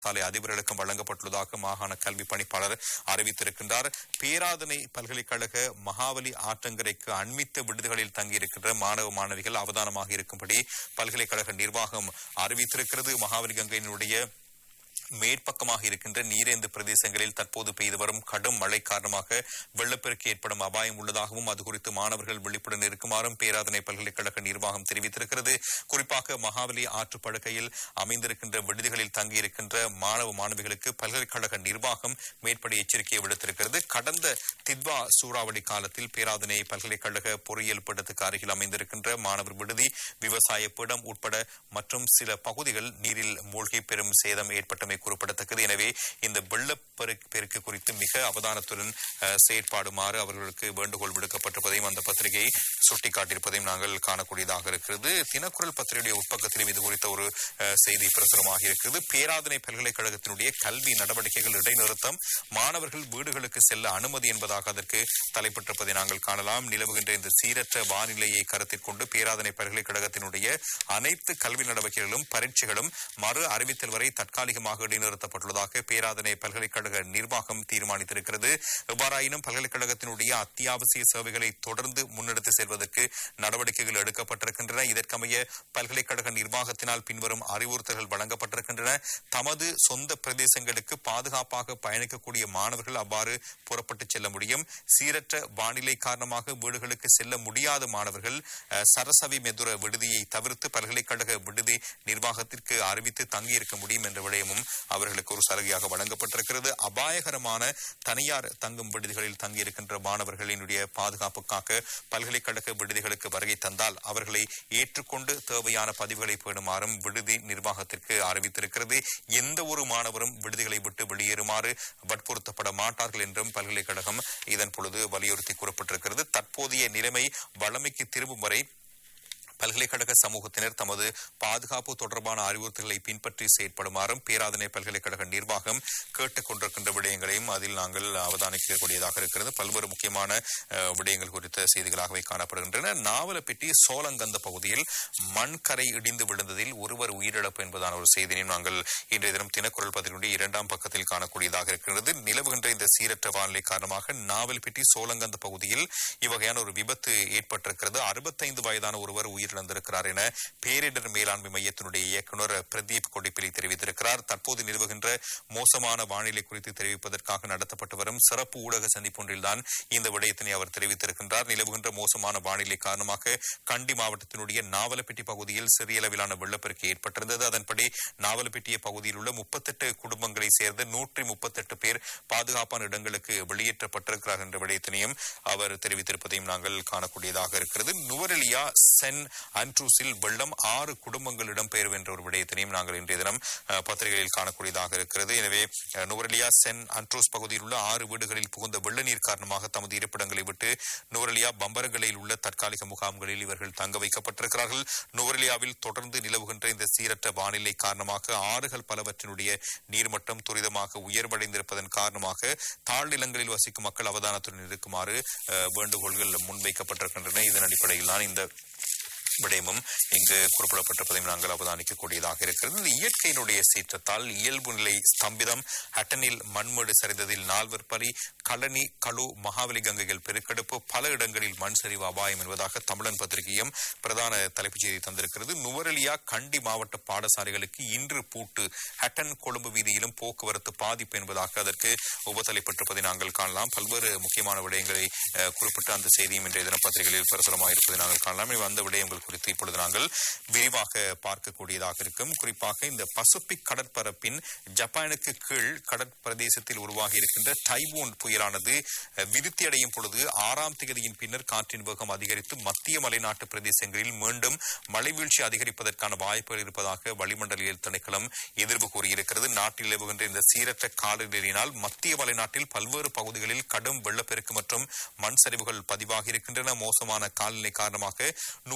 பாடசாலை அதிபர்களுக்கும் வழங்கப்பட்டுள்ளதாக மாகாண கல்வி பணிப்பாளர் அறிவித்திருக்கின்றார் பேராதனை பல்கலைக்கழக மகாவலி ஆற்றங்கரைக்கு அண்மித்த விடுதிகளில் தங்கியிருக்கின்ற மாணவ மாணவிகள் அவதானமாக இருக்கும்படி பல்கலைக்கழக நிர்வாகம் அறிவித்திருக்கிறது மகாவலி கங்கையினுடைய மேற்பக்கமாக இருக்கின்ற நீரேந்து பிரதேசங்களில் தற்போது பெய்து வரும் கடும் மழை காரணமாக வெள்ளப்பெருக்கு ஏற்படும் அபாயம் உள்ளதாகவும் அது குறித்து மாணவர்கள் விழிப்புடன் இருக்குமாறும் பேராதனை பல்கலைக்கழக நிர்வாகம் தெரிவித்திருக்கிறது குறிப்பாக மகாவலி ஆற்றுப்படுகையில் அமைந்திருக்கின்ற விடுதிகளில் தங்கியிருக்கின்ற மாணவ மாணவிகளுக்கு பல்கலைக்கழக நிர்வாகம் மேற்படி எச்சரிக்கையை விடுத்திருக்கிறது கடந்த தித்வா சூறாவளி காலத்தில் பேராதனை பல்கலைக்கழக பொறியியல் பீடத்துக்கு அருகில் அமைந்திருக்கின்ற மாணவர் விடுதி விவசாய பீடம் உட்பட மற்றும் சில பகுதிகள் நீரில் மூழ்கி பெரும் சேதம் ஏற்பட்டமை குறிப்பிடத்தக்கது எனவே இந்த வெள்ளப்பெருக்கு பெருக்கு குறித்து மிக அவதானத்துடன் அஹ், செயற்படுமாறு அவர்களுக்கு வேண்டுகோள் விடுக்கப்பட்டிருப்பதையும் அந்த பத்திரிகை சுட்டிக்காட்டியிருப்பதையும் நாங்கள் காணக்கூடியதாக இருக்கிறது தினக்குரல் பத்திரிகையுடைய உட்பக்கத்திலும் இது குறித்த ஒரு அஹ், செய்தி பிரசுரமாக இருக்கிறது பேராதனை பல்கலைக்கழகத்தினுடைய கல்வி நடவடிக்கைகள் இடைநிறுத்தம் மாணவர்கள் வீடுகளுக்கு செல்ல அனுமதி என்பதாக அதற்கு தலைப்பட்டிருப்பதை நாங்கள் காணலாம் நிலவுகின்ற இந்த சீரற்ற வானிலையை கருத்தில் கொண்டு பேராதனை பல்கலைக்கழகத்தினுடைய அனைத்து கல்வி நடவடிக்கைகளும் பரீட்சைகளும் மறு அறிவித்தல் வரை தற்காலிகமாக இடைநிறுத்தப்பட்டுள்ளதாக பேராதனை பல்கலைக்கழக நிர்வாகம் தீர்மானித்திருக்கிறது எவ்வாறாயினும் பல்கலைக்கழகத்தினுடைய அத்தியாவசிய சேவைகளை தொடர்ந்து முன்னெடுத்து செல்வதற்கு நடவடிக்கைகள் எடுக்கப்பட்டிருக்கின்றன இதற்கமைய பல்கலைக்கழக நிர்வாகத்தினால் பின்வரும் அறிவுறுத்தல்கள் வழங்கப்பட்டிருக்கின்றன தமது சொந்த பிரதேசங்களுக்கு பாதுகாப்பாக பயணிக்கக்கூடிய மாணவர்கள் அவ்வாறு புறப்பட்டுச் செல்ல முடியும் சீரற்ற வானிலை காரணமாக வீடுகளுக்கு செல்ல முடியாத மாணவர்கள் அஹ், சரசவி மெதுர விடுதியை தவிர்த்து பல்கலைக்கழக விடுதி நிர்வாகத்திற்கு அறிவித்து தங்கியிருக்க முடியும் என்ற விடயமும் அவர்களுக்கு ஒரு சலுகையாக வழங்கப்பட்டிருக்கிறது அபாயகரமான தனியார் தங்கும் விடுதிகளில் தங்கியிருக்கின்ற மாணவர்களினுடைய பாதுகாப்புக்காக பல்கலைக்கழக விடுதிகளுக்கு வருகை தந்தால் அவர்களை ஏற்றுக்கொண்டு தேவையான பதிவுகளை பேணுமாறும் விடுதி நிர்வாகத்திற்கு அறிவித்திருக்கிறது எந்த ஒரு மாணவரும் விடுதிகளை விட்டு வெளியேறுமாறு வற்புறுத்தப்பட மாட்டார்கள் என்றும் பல்கலைக்கழகம் இதன் பொழுது வலியுறுத்தி கூறப்பட்டிருக்கிறது தற்போதைய நிலைமை வளமைக்கு திரும்பும் வரை பல்கலைக்கழக சமூகத்தினர் தமது பாதுகாப்பு தொடர்பான அறிவுறுத்தல்களை பின்பற்றி செயற்படுமாறும் பேராதனை பல்கலைக்கழக நிர்வாகம் கேட்டுக் கொண்டிருக்கின்ற விடயங்களையும் அதில் நாங்கள் அவதானிக்கக்கூடியதாக இருக்கிறது பல்வேறு முக்கியமான அஹ், விடயங்கள் குறித்த செய்திகளாகவே காணப்படுகின்றன நாவலப்பிட்டி சோளங்கந்த பகுதியில் மண்கரை இடிந்து விழுந்ததில் ஒருவர் உயிரிழப்பு என்பதான ஒரு செய்தியையும் நாங்கள் இன்றைய தினம் தினக்குரல் பதினுடைய இரண்டாம் பக்கத்தில் காணக்கூடியதாக இருக்கிறது நிலவுகின்ற இந்த சீரற்ற வானிலை காரணமாக நாவல்பிட்டி சோளங்கந்த பகுதியில் இவ்வகையான ஒரு விபத்து ஏற்பட்டிருக்கிறது அறுபத்தைந்து வயதான ஒருவர் உயிரிழந்திருக்கிறார் என பேரிடர் மேலாண்மை மையத்தினுடைய இயக்குநர் பிரதீப் கொடிப்பிலி தெரிவித்திருக்கிறார் தற்போது நிலவுகின்ற மோசமான வானிலை குறித்து தெரிவிப்பதற்காக நடத்தப்பட்டு வரும் சிறப்பு ஊடக சந்திப்பொன்றில்தான் இந்த விடயத்தினை அவர் தெரிவித்திருக்கின்றார் நிலவுகின்ற மோசமான வானிலை காரணமாக கண்டி மாவட்டத்தினுடைய நாவலப்பிட்டி பகுதியில் சிறிய அளவிலான வெள்ளப்பெருக்கு ஏற்பட்டிருந்தது அதன்படி நாவலப்பிட்டிய பகுதியில் உள்ள முப்பத்தெட்டு குடும்பங்களைச் சேர்ந்த நூற்றி முப்பத்தெட்டு பேர் பாதுகாப்பான இடங்களுக்கு வெளியேற்றப்பட்டிருக்கிறார் என்ற விடயத்தினையும் அவர் தெரிவித்திருப்பதையும் நாங்கள் காணக்கூடியதாக இருக்கிறது நுவரெலியா சென் அன்ட்ரூஸில் வெள்ளம் ஆறு குடும்பங்கள் இடம்பெயரும் என்ற ஒரு விடயத்தினையும் நாங்கள் இன்றைய தினம் அஹ், பத்திரிகைகளில் காணக்கூடியதாக இருக்கிறது எனவே அஹ், நுவரெலியா சென் அன்ட்ரூஸ் பகுதியில் உள்ள ஆறு வீடுகளில் புகுந்த வெள்ள நீர் காரணமாக தமது இருப்பிடங்களை விட்டு நுவரெலியா பம்பரகலையில் உள்ள தற்காலிக முகாம்களில் இவர்கள் தங்க வைக்கப்பட்டிருக்கிறார்கள் நுவரெலியாவில் தொடர்ந்து நிலவுகின்ற இந்த சீரற்ற வானிலை காரணமாக ஆறுகள் பலவற்றினுடைய நீர்மட்டம் துரிதமாக உயர்வடைந்திருப்பதன் காரணமாக தாழ்நிலங்களில் வசிக்கும் மக்கள் அவதானத்துடன் இருக்குமாறு அஹ், வேண்டுகோள்கள் முன்வைக்கப்பட்டிருக்கின்றன இதன் அடிப்படையில் தான் இந்த விடயமும் இங்கு குறிப்பிடப்பட்டிருப்பதையும் நாங்கள் அவதானிக்கக்கூடியதாக இருக்கிறது இந்த இயற்கையினுடைய சீற்றத்தால் இயல்பு நிலை ஸ்தம்பிதம் ஹட்டனில் மண்மேடு சரிந்ததில் நால்வர் பலி களனி களு மகாவலி கங்கைகள் பெருக்கெடுப்பு பல இடங்களில் மண் சரிவு அபாயம் என்பதாக தமிழன் பத்திரிகையும் பிரதான தலைப்புச் செய்தி தந்திருக்கிறது நுவரெலியா கண்டி மாவட்ட பாடசாலைகளுக்கு இன்று பூட்டு ஹட்டன் கொழும்பு வீதியிலும் போக்குவரத்து பாதிப்பு என்பதாக அதற்கு உபதலைப்பட்டிருப்பதை நாங்கள் காணலாம் பல்வேறு முக்கியமான விடயங்களை அஹ், குறிப்பிட்ட அந்த செய்தியும் இன்றைய தின பத்திரிகைகளில் பிரசுரமாக இருப்பதை நாங்கள் காணலாம் இவை அந்த விடயங்கள் குறித்து இப்பொழுது நாங்கள் விரிவாக பார்க்கக்கூடியதாக இருக்கும் குறிப்பாக இந்த பசிபிக் கடற்பரப்பின் ஜப்பானுக்கு கீழ் கடற்பிரதேசத்தில் உருவாகி இருக்கின்ற டைபூன் புயலானது அஹ், விருத்தி அடையும் பொழுது ஆறாம் தேதியின் பின்னர் காற்றின் வேகம் அதிகரித்து மத்திய மலைநாட்டு பிரதேசங்களில் மீண்டும் மழை வீழ்ச்சி அதிகரிப்பதற்கான வாய்ப்புகள் இருப்பதாக வளிமண்டலியல் திணைக்களம் எதிர்ப்பு கூறியிருக்கிறது நாட்டில் நிலவுகின்ற இந்த சீரற்ற காலநிலையினால் மத்திய மலைநாட்டில் பல்வேறு பகுதிகளில் கடும் வெள்ளப்பெருக்கு மற்றும் மண் சரிவுகள் பதிவாகி இருக்கின்றன மோசமான காலநிலை காரணமாக நுவரெலியா மாவட்ட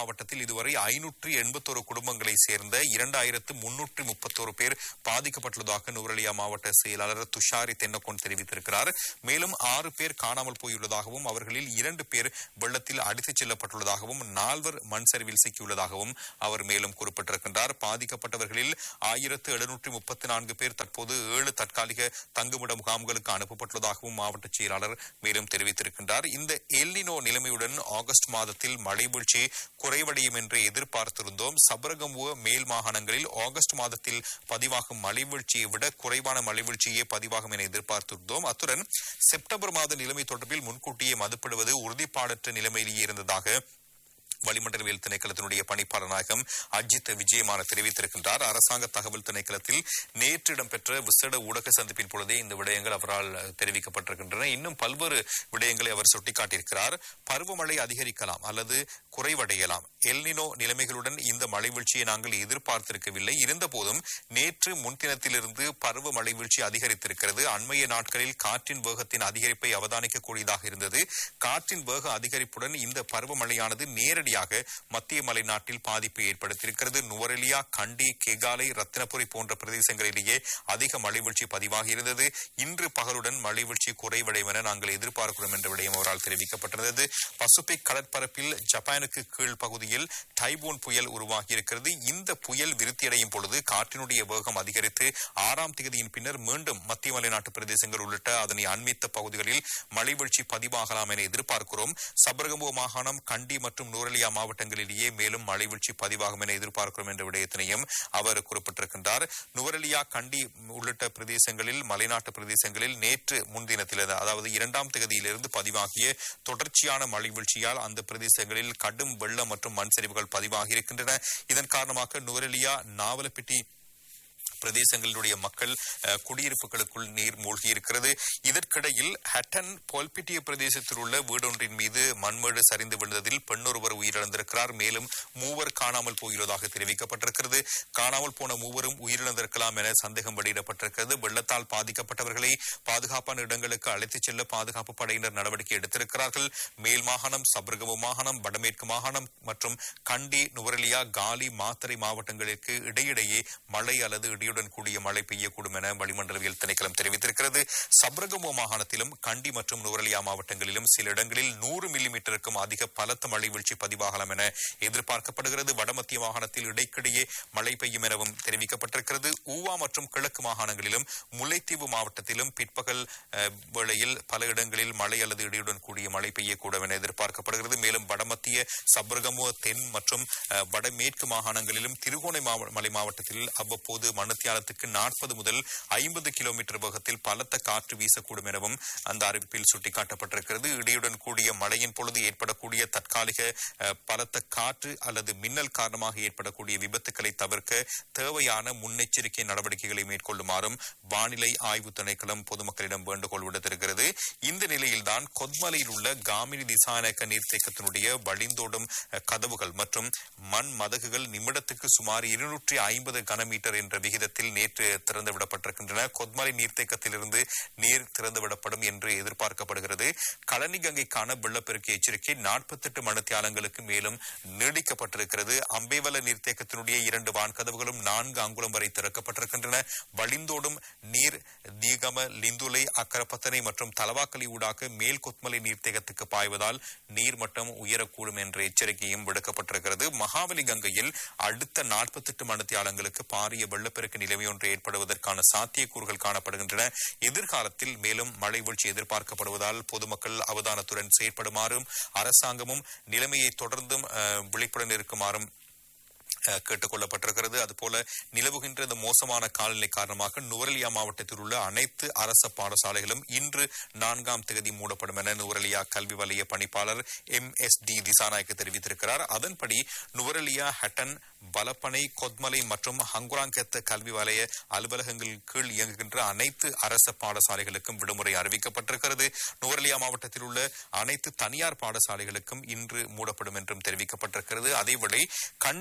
மாவட்டத்தில் இதுவரை ஐநூற்றி எண்பத்தோரு குடும்பங்களை சேர்ந்த இரண்டாயிரத்து முன்னூற்றி முப்பத்தோரு பேர் பாதிக்கப்பட்டுள்ளதாக நுவரெலியா மாவட்ட செயலாளர் துஷாரி தென்னக்கோன் தெரிவித்திருக்கிறார் மேலும் ஆறு பேர் காணாமல் போயுள்ளதாகவும் அவர்களில் இரண்டு பேர் வெள்ளத்தில் அடித்துச் செல்லப்பட்டுள்ளதாகவும் நால்வர் மண் சரிவில் சிக்கியுள்ளதாகவும் அவர் மேலும் குறிப்பிட்டிருக்கின்றார் பாதிக்கப்பட்டவர்களில் ஆயிரத்து எழுநூற்றி முப்பத்தி நான்கு பேர் தற்போது ஏழு தற்காலிக தங்குமிட முகாம்களுக்கு அனுப்பப்பட்டுள்ளதாகவும் மாவட்ட செயலாளர் மேலும் தெரிவித்திருக்கின்றார் இந்த எல்னினோ நிலைமையுடன் ஆகஸ்ட் மாதத்தில் மழை வீழ்ச்சி குறைவடையும் என்று எதிர்பார்த்திருந்தோம் சபரகமுவ மேல் மாகாணங்களில் ஆகஸ்ட் மாதத்தில் பதிவாகும் மழை வீழ்ச்சியை விட குறைவான மழை வீழ்ச்சியே பதிவாகும் என எதிர்பார்த்திருந்தோம் அத்துடன் செப்டம்பர் மாத நிலைமை தொடர்பில் முன்கூட்டியே மதிப்பிடுவது உறுதிப்பாடற்ற நிலைமையிலேயே இருந்ததாக வளிமண்டலவியல் திணைக்களத்தினுடைய பணிப்பாளர் நாயகம் அஜித் விஜயமான தெரிவித்திருக்கின்றார் அரசாங்க தகவல் திணைக்களத்தில் நேற்று இடம்பெற்ற விசேட ஊடக சந்திப்பின் பொழுதே இந்த விடயங்கள் அவரால் தெரிவிக்கப்பட்டிருக்கின்றன இன்னும் பல்வேறு விடயங்களை அவர் சுட்டிக்காட்டியிருக்கிறார் பருவமழை அதிகரிக்கலாம் அல்லது குறைவடையலாம் எல்னினோ நிலைமைகளுடன் இந்த மழை வீழ்ச்சியை நாங்கள் எதிர்பார்த்திருக்கவில்லை இருந்தபோதும் நேற்று முன்தினத்திலிருந்து பருவ மழை வீழ்ச்சி அதிகரித்திருக்கிறது அண்மைய நாட்களில் காற்றின் வேகத்தின் அதிகரிப்பை அவதானிக்கக்கூடியதாக இருந்தது காற்றின் வேக அதிகரிப்புடன் இந்த பருவமழையானது நேரடியாக மத்திய மலைநாட்டில் பாதிப்பை ஏற்படுத்தியிருக்கிறது நுவரெலியா கண்டி கெகாலை ரத்தினபுரி போன்ற பிரதேசங்களிலேயே அதிக மழை வீழ்ச்சி பதிவாகி இருந்தது இன்று பகலுடன் மழை வீழ்ச்சி குறைவடையும் என நாங்கள் எதிர்பார்க்கிறோம் என்ற விடயம் அவரால் தெரிவிக்கப்பட்டிருந்தது பசுபிக் கடற்பரப்பில் ஜப்பானுக்கு கீழ் பகுதியில் டைபூன் புயல் உருவாகியிருக்கிறது இந்த புயல் விருத்தியடையும் பொழுது காற்றினுடைய வேகம் அதிகரித்து ஆறாம் தேதியின் பின்னர் மீண்டும் மத்திய மலைநாட்டு பிரதேசங்கள் உள்ளிட்ட அதனை அண்மித்த பகுதிகளில் மழை வீழ்ச்சி பதிவாகலாம் என எதிர்பார்க்கிறோம் சபரகமுவ மாகாணம் கண்டி மற்றும் நூரலியா மாவட்டங்களிலேயே மேலும் மழை வீழ்ச்சி பதிவாகும் என எதிர்பார்க்கிறோம் என்ற விடயத்தினையும் அவர் குறிப்பிட்டிருக்கின்றார் நுவரெலியா கண்டி உள்ளிட்ட பிரதேசங்களில் மலைநாட்டு பிரதேசங்களில் நேற்று முன்தினத்தில் அதாவது இரண்டாம் தேதியிலிருந்து பதிவாகிய தொடர்ச்சியான மழை வீழ்ச்சியால் அந்த பிரதேசங்களில் கடும் வெள்ளம் மற்றும் மண் சரிவுகள் பதிவாகி இருக்கின்றன இதன் காரணமாக நுவரெலியா நாவலப்பிட்டி பிரதேசங்களுடைய மக்கள் அஹ், குடியிருப்புகளுக்குள் நீர் மூழ்கியிருக்கிறது இதற்கிடையில் ஹட்டன் பொல்பிட்டிய பிரதேசத்தில் உள்ள வீடொன்றின் மீது மண்மேடு சரிந்து விழுந்ததில் பெண்ணொருவர் உயிரிழந்திருக்கிறார் மேலும் மூவர் காணாமல் போயுள்ளதாக தெரிவிக்கப்பட்டிருக்கிறது காணாமல் போன மூவரும் உயிரிழந்திருக்கலாம் என சந்தேகம் வெளியிடப்பட்டிருக்கிறது வெள்ளத்தால் பாதிக்கப்பட்டவர்களை பாதுகாப்பான இடங்களுக்கு அழைத்துச் செல்ல பாதுகாப்பு படையினர் நடவடிக்கை எடுத்திருக்கிறார்கள் மேல் மாகாணம் சபர்கமு மாகாணம் வடமேற்கு மாகாணம் மற்றும் கண்டி நுவரெலியா காலி மாத்தறை மாவட்டங்களுக்கு இடையிடையே மழை அல்லது இடியுடன் கூடிய மழை பெய்யக்கூடும் என வளிமண்டலவியல் திணைக்களம் தெரிவித்திருக்கிறது சப்ரகமோ மாகாணத்திலும் கண்டி மற்றும் நுவரெலியா மாவட்டங்களிலும் சில இடங்களில் நூறு மில்லிமீட்டருக்கும் அதிக பலத்த மழை வீழ்ச்சி பதிவாகலாம் என எதிர்பார்க்கப்படுகிறது வடமத்திய மாகாணத்தில் இடைக்கிடையே மழை பெய்யும் எனவும் தெரிவிக்கப்பட்டிருக்கிறது ஊவா மற்றும் கிழக்கு மாகாணங்களிலும் முல்லைத்தீவு மாவட்டத்திலும் பிற்பகல் அஹ், வேளையில் பல இடங்களில் மழை அல்லது இடியுடன் கூடிய மழை பெய்யக்கூடும் என எதிர்பார்க்கப்படுகிறது மேலும் வடமத்திய சப்ரகமுவ தென் மற்றும் அஹ், வடமேற்கு மாகாணங்களிலும் திருகோணமலை மலை மாவட்டத்தில் அவ்வப்போது மணித்தியாலத்துக்கு நாற்பது முதல் ஐம்பது கிலோமீட்டர் வேகத்தில் பலத்த காற்று வீசக்கூடும் எனவும் அந்த அறிவிப்பில் சுட்டிக்காட்டப்பட்டிருக்கிறது இடியுடன் கூடிய மழையின் பொழுது ஏற்படக்கூடிய தற்காலிக அஹ், பலத்த காற்று அல்லது மின்னல் காரணமாக ஏற்படக்கூடிய விபத்துக்களை தவிர்க்க தேவையான முன்னெச்சரிக்கை நடவடிக்கைகளை மேற்கொள்ளுமாறும் வானிலை ஆய்வு திணைக்களம் பொதுமக்களிடம் வேண்டுகோள் விடுத்திருக்கிறது இந்த நிலையில்தான் கொத்மலையில் உள்ள காமினி திசாநாயக்க நீர்த்தேக்கத்தினுடைய வழிந்தோடும் அஹ், கதவுகள் மற்றும் மண் மதகுகள் நிமிடத்துக்கு சுமார் இருநூற்றி ஐம்பது கனமீட்டர் என்ற விகிதத்தில் நேற்று திறந்துவிடப்பட்டிருக்கின்றன கொத்மலை நீர்த்தேக்கத்திலிருந்து நீர் திறந்துவிடப்படும் என்று எதிர்பார்க்கப்படுகிறது களனி கங்கைக்கான வெள்ளப்பெருக்கு எச்சரிக்கை நாற்பத்தெட்டு மணித்தியாலங்களுக்கு மேலும் நீடிக்கப்பட்டிருக்கிறது அம்பேவல நீர்த்தேக்கத்தினுடைய இரண்டு வான்கதவுகளும் நான்கு அங்குலம் வரை திறக்கப்பட்டிருக்கின்றன வழிந்தோடும் நீர் தீகம லிந்துலை அக்கரப்பத்தனை மற்றும் தலவாக்கலி ஊடாக மேல் கொத்மலை நீர்த்தேக்கத்துக்கு பாய்வதால் நீர்மட்டம் உயரக்கூடும் என்ற எச்சரிக்கையும் விடுக்கப்பட்டிருக்கிறது மகாபலி கங்கையில் அடுத்த நாற்பத்தெட்டு மணித்தியாலங்களுக்கு பாரிய வெள்ளப்பெருக்கு நிலைமையொன்று ஏற்படுவதற்கான சாத்தியக்கூறுகள் காணப்படுகின்றன எதிர்காலத்தில் மேலும் மழை வீழ்ச்சி எதிர்பார்க்கப்படுவதால் பொதுமக்கள் அவதானத்துடன் செயற்படுமாறும் அரசாங்கமும் நிலைமையை தொடர்ந்தும் அஹ், விழிப்புடன் இருக்குமாறும் அஹ், கேட்டுக் கொள்ளப்பட்டிருக்கிறது அதுபோல நிலவுகின்ற இந்த மோசமான காலநிலை காரணமாக நுவரெலியா மாவட்டத்தில் உள்ள அனைத்து அரச பாடசாலைகளும் இன்று நான்காம் தேதி மூடப்படும் என நுவரெலியா கல்வி வலய பணிப்பாளர் எம் எஸ் டி திசாநாயக்க தெரிவித்திருக்கிறார் அதன்படி நுவரெலியா ஹட்டன் பலப்பனை கொத்மலை மற்றும் ஹங்குராங்கெத்த கல்வி வலய அலுவலகங்களின் கீழ் இயங்குகின்ற அனைத்து அரச பாடசாலைகளுக்கும் விடுமுறை அறிவிக்கப்பட்டிருக்கிறது நுவரெலியா மாவட்டத்தில் உள்ள அனைத்து தனியார் பாடசாலைகளுக்கும் இன்று மூடப்படும் என்றும் தெரிவிக்கப்பட்டிருக்கிறது அதேவேளை கண்டி மாவட்ட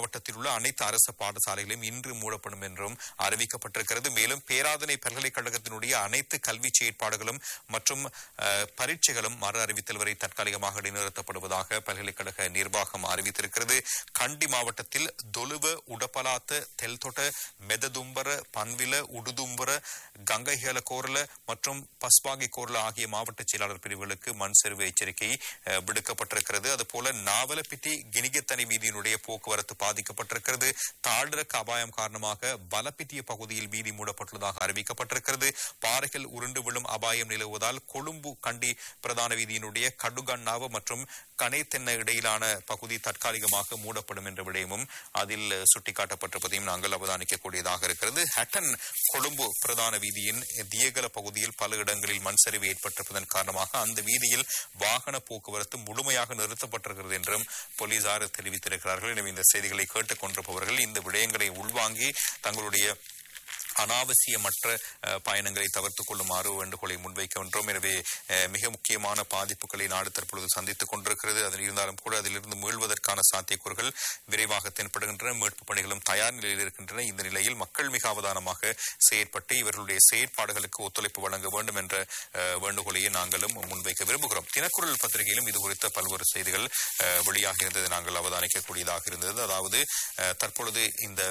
மாவட்டத்தில் உள்ள அனைத்து அரசு பாடசாலைகளையும் இன்று மூடப்படும் என்றும் அறிவிக்கப்பட்டிருக்கிறது மேலும் பேராதனை பல்கலைக்கழகத்தினுடைய அனைத்து கல்வி செயற்பாடுகளும் மற்றும் அஹ், பரீட்சைகளும் மறு அறிவித்தல் வரை தற்காலிகமாக இடைநிறுத்தப்படுவதாக பல்கலைக்கழக நிர்வாகம் அறிவித்திருக்கிறது கண்டி மாவட்டத்தில் தொலுவ உடப்பலாத்த தெல்தொட்ட மெததும்பர பன்வில உடுதும்பர கங்கைஹேல கோரல மற்றும் பஸ்பாகி கோரல ஆகிய மாவட்ட செயலாளர் பிரிவுகளுக்கு மண் சரிவு எச்சரிக்கை அஹ், விடுக்கப்பட்டிருக்கிறது அதுபோல நாவலப்பிட்டி கினிகத்தனி வீதியினுடைய போக்குவரத்து பாதிக்கப்பட்டிருக்கிறது தாழ்றக்க அபாயம் காரணமாக பலப்பிட்டிய பகுதியில் வீதி மூடப்பட்டுள்ளதாக அறிவிக்கப்பட்டிருக்கிறது பாறைகள் உருண்டு விழும் அபாயம் நிலவுவதால் கொழும்பு கண்டி பிரதான வீதியினுடைய கடுகண்ணாவு மற்றும் கனேத்தென்ன இடையிலான பகுதி தற்காலிகமாக மூடப்படும் என்ற விடயமும் அதில் சுட்டிக்காட்டப்பட்டிருப்பதையும் நாங்கள் அவதானிக்கக்கூடியதாக இருக்கிறது ஹட்டன் கொழும்பு பிரதான வீதியின் தியகல பகுதியில் பல இடங்களில் மண் சரிவு ஏற்பட்டிருப்பதன் காரணமாக அந்த வீதியில் வாகன போக்குவரத்து முழுமையாக நிறுத்தப்பட்டிருக்கிறது என்றும் போலீசார் தெரிவித்திருக்கிறார்கள் எனவே இந்த செய்திகளை கேட்டுக் கொண்டிருப்பவர்கள் இந்த விடயங்களை உள்வாங்கி தங்களுடைய அனாவசியமற்ற அஹ், பயணங்களை தவிர்த்துக் கொள்ளுமாறு வேண்டுகோளை முன்வைக்கின்றோம் எனவே அஹ், மிக முக்கியமான பாதிப்புகளை நாடு தற்பொழுது சந்தித்துக் கொண்டிருக்கிறது அதில் இருந்தாலும் கூட அதிலிருந்து மீள்வதற்கான சாத்தியக்கூறுகள் விரைவாக தென்படுகின்றன மீட்புப் பணிகளும் தயார் நிலையில் இருக்கின்றன இந்த நிலையில் மக்கள் மிக அவதானமாக செயற்பட்டு இவர்களுடைய செயற்பாடுகளுக்கு ஒத்துழைப்பு வழங்க வேண்டும் என்ற அஹ், வேண்டுகோளையே நாங்களும் முன்வைக்க விரும்புகிறோம் தினக்குரல் பத்திரிகையிலும் இது குறித்த பல்வேறு செய்திகள் அஹ், வெளியாக இருந்தது நாங்கள் அவதானிக்கக்கூடியதாக இருந்தது அதாவது அஹ், தற்பொழுது இந்த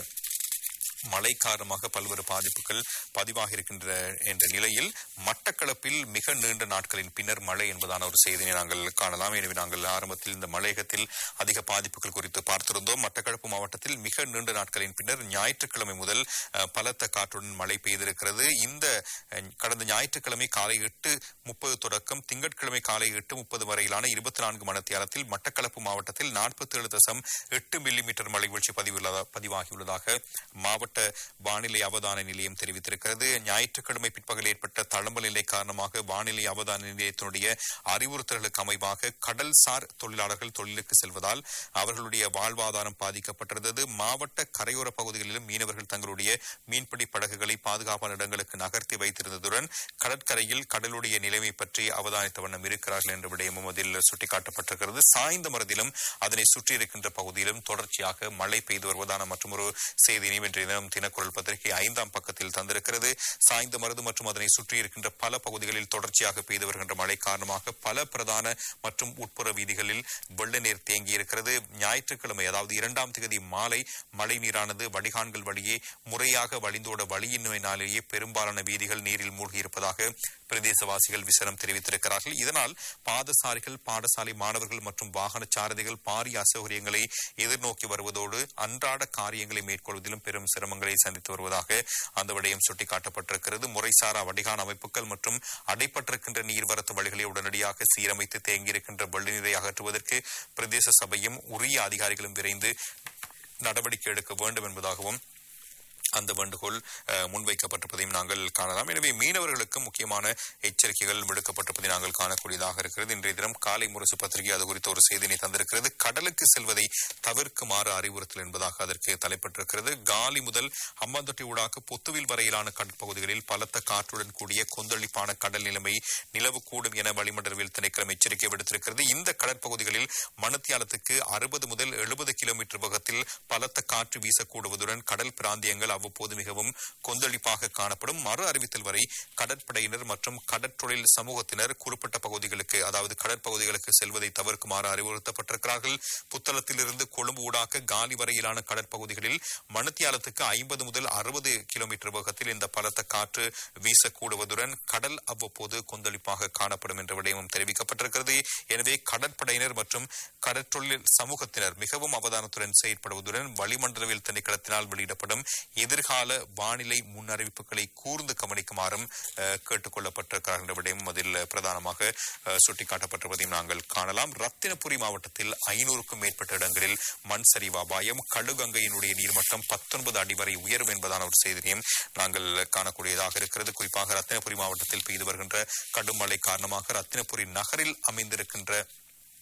மழை காரணமாக பல்வேறு பாதிப்புகள் பதிவாகி இருக்கின்ற என்ற நிலையில் மட்டக்களப்பில் மிக நீண்ட நாட்களின் பின்னர் மழை என்பதான ஒரு செய்தியை நாங்கள் காணலாம் எனவே நாங்கள் ஆரம்பத்தில் இந்த மலையகத்தில் அதிக பாதிப்புகள் குறித்து பார்த்திருந்தோம் மட்டக்களப்பு மாவட்டத்தில் மிக நீண்ட நாட்களின் பின்னர் ஞாயிற்றுக்கிழமை முதல் அஹ், பலத்த காற்றுடன் மழை பெய்திருக்கிறது இந்த அஹ், கடந்த ஞாயிற்றுக்கிழமை காலை எட்டு முப்பது தொடக்கம் திங்கட்கிழமை காலை எட்டு முப்பது வரையிலான இருபத்தி நான்கு மணத்தியாலத்தில் மட்டக்களப்பு மாவட்டத்தில் நாற்பத்தி ஏழு தசம் எட்டு மில்லிமீட்டர் மழை வீழ்ச்சி பதிவுள்ளதா- பதிவாகியுள்ளதாக மாவட்ட வானிலை அவதான நிலையம் தெரிவித்திருக்கிறது ஞாயிற்றுக்கிழமை பிற்பகல் ஏற்பட்ட தளம்பல் நிலை காரணமாக வானிலை அவதான நிலையத்தினுடைய அறிவுறுத்தல்களுக்கு அமைவாக கடல்சார் தொழிலாளர்கள் தொழிலுக்கு செல்வதால் அவர்களுடைய வாழ்வாதாரம் பாதிக்கப்பட்டிருந்தது மாவட்ட கரையோர பகுதிகளிலும் மீனவர்கள் தங்களுடைய மீன்பிடி படகுகளை பாதுகாப்பான இடங்களுக்கு நகர்த்தி வைத்திருந்ததுடன் கடற்கரையில் கடலுடைய நிலைமை பற்றி அவதானித்த வண்ணம் இருக்கிறார்கள் என்ற விடயமும் அதில் சுட்டிக்காட்டப்பட்டிருக்கிறது சாய்ந்த மரத்திலும் அதனை சுற்றி இருக்கின்ற பகுதியிலும் தொடர்ச்சியாக மழை பெய்து வருவதான மற்றொரு செய்தியினை இன்றைய தினம் தினக்குரல் பத்திரிகை ஐந்தாம் பக்கத்தில் தந்திருக்கிறது சாய்ந்த மருது மற்றும் அதனை சுற்றி இருக்கின்ற பல பகுதிகளில் தொடர்ச்சியாக பெய்து வருகின்ற மழை காரணமாக பல பிரதான மற்றும் உட்புற வீதிகளில் வெள்ள நீர் தேங்கி இருக்கிறது ஞாயிற்றுக்கிழமை அதாவது இரண்டாம் தேதி மாலை மழை நீரானது வடிகான்கள் வழியே முறையாக வழிந்தோட வழியின்மையினாலேயே பெரும்பாலான வீதிகள் நீரில் மூழ்கியிருப்பதாக பிரதேசவாசிகள் விசனம் தெரிவித்திருக்கிறார்கள் இதனால் பாதசாரிகள் பாடசாலை மாணவர்கள் மற்றும் வாகன சாரதிகள் பாரிய அசௌகரியங்களை எதிர்நோக்கி வருவதோடு அன்றாட காரியங்களை மேற்கொள்வதிலும் பெரும் சிரமங்களை சந்தித்து வருவதாக அந்த விடயம் சுட்டிக்காட்டப்பட்டிருக்கிறது முறைசாரா வடிகான் அமைப்புகள் மற்றும் அடைப்பட்டிருக்கின்ற நீர்வரத்து வழிகளை உடனடியாக சீரமைத்து தேங்கியிருக்கின்ற வெள்ள நீரை அகற்றுவதற்கு பிரதேச சபையும் உரிய அதிகாரிகளும் விரைந்து நடவடிக்கை எடுக்க வேண்டும் என்பதாகவும் அந்த வேண்டுகோள் அஹ், முன்வைக்கப்பட்டிருப்பதையும் நாங்கள் காணலாம் எனவே மீனவர்களுக்கு முக்கியமான எச்சரிக்கைகள் விடுக்கப்பட்டிருப்பதை நாங்கள் காணக்கூடியதாக இருக்கிறது இன்றைய தினம் காலை முரசு பத்திரிகை அது குறித்த ஒரு செய்தியை தந்திருக்கிறது கடலுக்கு செல்வதை தவிர்க்குமாறு அறிவுறுத்தல் என்பதாக அதற்கு தலைப்பட்டிருக்கிறது காலி முதல் ஹம்பாந்தொட்டி ஊடாக பொத்துவில் வரையிலான கடற்பகுதிகளில் பலத்த காற்றுடன் கூடிய கொந்தளிப்பான கடல் நிலைமை நிலவக்கூடும் என வளிமண்டலவியல் திணைக்களம் எச்சரிக்கை விடுத்திருக்கிறது இந்த கடற்பகுதிகளில் மணத்தியாலத்துக்கு அறுபது முதல் எழுபது கிலோமீட்டர் வேகத்தில் பலத்த காற்று வீசக்கூடுவதுடன் கடல் பிராந்தியங்கள் அவ்வப்போது மிகவும் கொந்தளிப்பாக காணப்படும் மறு அறிவித்தல் வரை கடற்படையினர் மற்றும் கடற்றொழில் சமூகத்தினர் குறிப்பிட்ட பகுதிகளுக்கு அதாவது கடற்பகுதிகளுக்கு செல்வதை தவிர்க்குமாறு அறிவுறுத்தப்பட்டிருக்கிறார்கள் புத்தளத்திலிருந்து கொழும்பு ஊடாக காலி வரையிலான கடற்பகுதிகளில் மணித்தியாலத்துக்கு ஐம்பது முதல் அறுபது கிலோமீட்டர் வேகத்தில் இந்த பலத்த காற்று வீசக்கூடுவதுடன் கடல் அவ்வப்போது கொந்தளிப்பாக காணப்படும் என்ற விடயமும் தெரிவிக்கப்பட்டிருக்கிறது எனவே கடற்படையினர் மற்றும் கடற்றொழில் சமூகத்தினர் மிகவும் அவதானத்துடன் செயற்படுவதுடன் வளிமண்டலவியல் திணைக்களத்தினால் வெளியிடப்படும் எதிர்கால வானிலை முன்னறிவிப்புகளை கூர்ந்து கவனிக்குமாறும் அஹ், கேட்டுக் கொள்ளப்பட்டிருக்கிறார் என்ற விடயமும் அதில் பிரதானமாக அஹ், சுட்டிக்காட்டப்பட்டிருப்பதையும் நாங்கள் காணலாம் ரத்தினபுரி மாவட்டத்தில் ஐநூறுக்கும் மேற்பட்ட இடங்களில் மண் சரிவு அபாயம் கழுகங்கையினுடைய நீர்மட்டம் பத்தொன்பது அடி வரை உயரும் என்பதான ஒரு செய்தியையும் நாங்கள் காணக்கூடியதாக இருக்கிறது குறிப்பாக ரத்தினபுரி மாவட்டத்தில் பெய்து வருகின்ற கடும் மழை காரணமாக ரத்தினபுரி நகரில் அமைந்திருக்கின்ற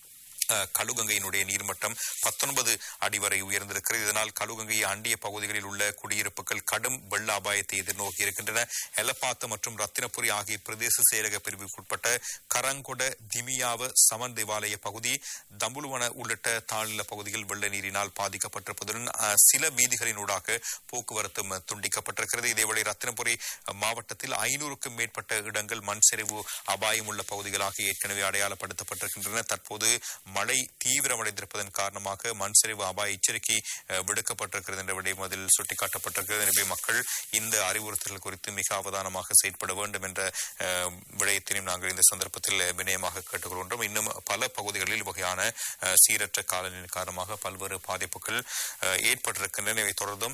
அஹ், கழுகங்கையினுடைய நீர்மட்டம் பத்தொன்பது அடி வரை உயர்ந்திருக்கிறது இதனால் கழுகங்கையை அண்டிய பகுதிகளில் உள்ள குடியிருப்புகள் கடும் வெள்ள அபாயத்தை எதிர்நோக்கி இருக்கின்றன எலப்பாத்த மற்றும் ரத்தினபுரி ஆகிய பிரதேச செயலக பிரிவுக்குட்பட்ட கரங்கொட திமியாவ சமன் தேவாலய பகுதி தம்புலுவன உள்ளிட்ட தாழ்நில பகுதிகள் வெள்ள நீரினால் பாதிக்கப்பட்டிருப்பதுடன் அஹ், சில வீதிகளினூடாக போக்குவரத்தும் துண்டிக்கப்பட்டிருக்கிறது இதேவேளை ரத்தினபுரி மாவட்டத்தில் ஐநூறுக்கும் மேற்பட்ட இடங்கள் மண் சரிவு அபாயம் உள்ள பகுதிகளாக ஏற்கனவே அடையாளப்படுத்தப்பட்டிருக்கின்றன தற்போது மழை தீவிரமடைந்திருப்பதன் காரணமாக மண் சரிவு அபாய எச்சரிக்கை அஹ், விடுக்கப்பட்டிருக்கிறது என்ற விடயம் அதில் சுட்டிக்காட்டப்பட்டிருக்கிறது எனவே மக்கள் இந்த அறிவுறுத்தல்கள் குறித்து மிக அவதானமாக செயற்பட வேண்டும் என்ற அஹ், விடயத்தினையும் நாங்கள் இந்த சந்தர்ப்பத்தில் வினயமாக கேட்டுக்கொள்கின்றோம் இன்னும் பல பகுதிகளில் வகையான அஹ், சீரற்ற காலநிலை காரணமாக பல்வேறு பாதிப்புகள் அஹ், ஏற்பட்டிருக்கின்றன எனவே தொடர்ந்தும்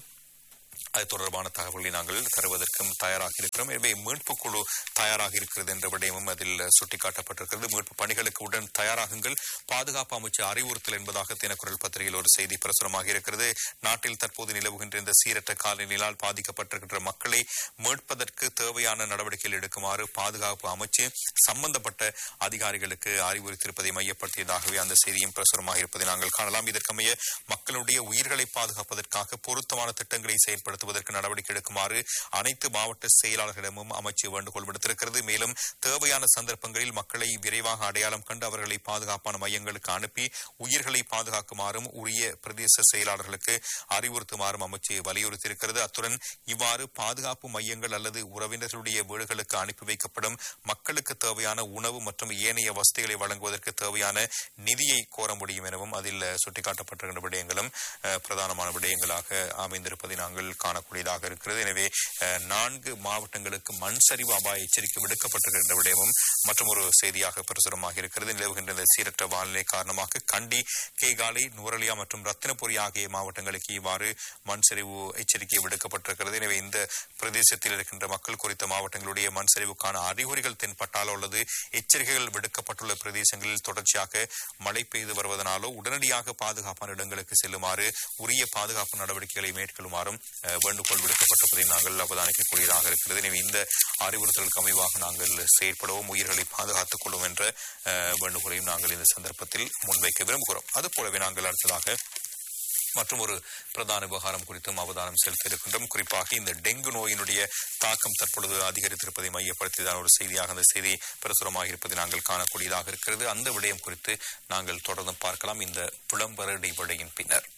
அது தொடர்பான தகவல்களை நாங்கள் தருவதற்கும் தயாராக இருக்கிறோம் எனவே மீட்பு குழு தயாராக இருக்கிறது என்ற விடயமும் அதில் சுட்டிக்காட்டப்பட்டிருக்கிறது மீட்பு பணிகளுக்கு உடன் தயாராகுங்கள் பாதுகாப்பு அமைச்சு அறிவுறுத்தல் என்பதாக தினக்குரல் பத்திரிகையில் ஒரு செய்தி பிரசுரமாக இருக்கிறது நாட்டில் தற்போது நிலவுகின்ற இந்த சீரற்ற காலநிலையால் பாதிக்கப்பட்டிருக்கின்ற மக்களை மீட்பதற்கு தேவையான நடவடிக்கைகள் எடுக்குமாறு பாதுகாப்பு அமைச்சு சம்பந்தப்பட்ட அதிகாரிகளுக்கு அறிவுறுத்தியிருப்பதை மையப்படுத்தியதாகவே அந்த செய்தியும் பிரசுரமாக இருப்பதை நாங்கள் காணலாம் இதற்கமைய மக்களுடைய உயிர்களை பாதுகாப்பதற்காக பொருத்தமான திட்டங்களை செயல்படுத்துவதற்கு நடவடிக்கை எடுக்குமாறு அனைத்து மாவட்ட செயலாளர்களிடமும் அமைச்சு வேண்டுகோள் விடுத்திருக்கிறது மேலும் தேவையான சந்தர்ப்பங்களில் மக்களை விரைவாக அடையாளம் கண்டு அவர்களை பாதுகாப்பான மையங்களுக்கு அனுப்பி உயிர்களை பாதுகாக்குமாறும் உரிய பிரதேச செயலாளர்களுக்கு அறிவுறுத்துமாறும் அமைச்சு வலியுறுத்தியிருக்கிறது அத்துடன் இவ்வாறு பாதுகாப்பு மையங்கள் அல்லது உறவினர்களுடைய வீடுகளுக்கு அனுப்பி வைக்கப்படும் மக்களுக்கு தேவையான உணவு மற்றும் ஏனைய வசதிகளை வழங்குவதற்கு தேவையான நிதியை கோர முடியும் எனவும் அதில் சுட்டிக்காட்டப்பட்டிருக்கின்ற விடயங்களும் அஹ், பிரதானமான விடயங்களாக அமைந்திருப்பதை நாங்கள் காணக்கூடியதாக இருக்கிறது எனவே அஹ், நான்கு மாவட்டங்களுக்கு மண் சரிவு அபாய எச்சரிக்கை விடுக்கப்பட்டிருக்கின்ற விடயமும் மற்றும் ஒரு செய்தியாக பிரசுரமாக இருக்கிறது நிலவுகின்ற இந்த சீரற்ற வானிலை காரணமாக கண்டி கேகாலை நூரலியா மற்றும் ரத்தினபுரி ஆகிய மாவட்டங்களுக்கு இவ்வாறு மண் சரிவு எச்சரிக்கை விடுக்கப்பட்டிருக்கிறது எனவே இந்த பிரதேசத்தில் இருக்கின்ற மக்கள் குறித்த மாவட்டங்களுடைய மண் சரிவுக்கான அறிகுறிகள் தென்பட்டாலோ அல்லது எச்சரிக்கைகள் விடுக்கப்பட்டுள்ள பிரதேசங்களில் தொடர்ச்சியாக மழை பெய்து வருவதனாலோ உடனடியாக பாதுகாப்பான இடங்களுக்கு செல்லுமாறு உரிய பாதுகாப்பு நடவடிக்கைகளை மேற்கொள்ளுமாறும் அஹ், வேண்டுகோள் விடுக்கப்பட்டிருப்பதை நாங்கள் அவதானிக்கக்கூடியதாக இருக்கிறது எனவே இந்த அறிவுறுத்தலுக்கு அமைவாக நாங்கள் செயற்படவும் உயிர்களை பாதுகாத்துக் கொள்ளும் என்ற அஹ், வேண்டுகோளையும் நாங்கள் இந்த சந்தர்ப்பத்தில் முன்வைக்க விரும்புகிறோம் அதுபோலவே நாங்கள் அடுத்ததாக மற்றும் ஒரு பிரதான விவகாரம் குறித்தும் அவதானம் செலுத்த இருக்கின்றோம் குறிப்பாக இந்த டெங்கு நோயினுடைய தாக்கம் தற்பொழுது அதிகரித்திருப்பதை மையப்படுத்திதான் ஒரு செய்தியாக அந்த செய்தி பிரசுரமாக இருப்பதை நாங்கள் காணக்கூடியதாக இருக்கிறது அந்த விடயம் குறித்து நாங்கள் தொடர்ந்து பார்க்கலாம் இந்த விளம்பர இடைவெளியின் பின்னர்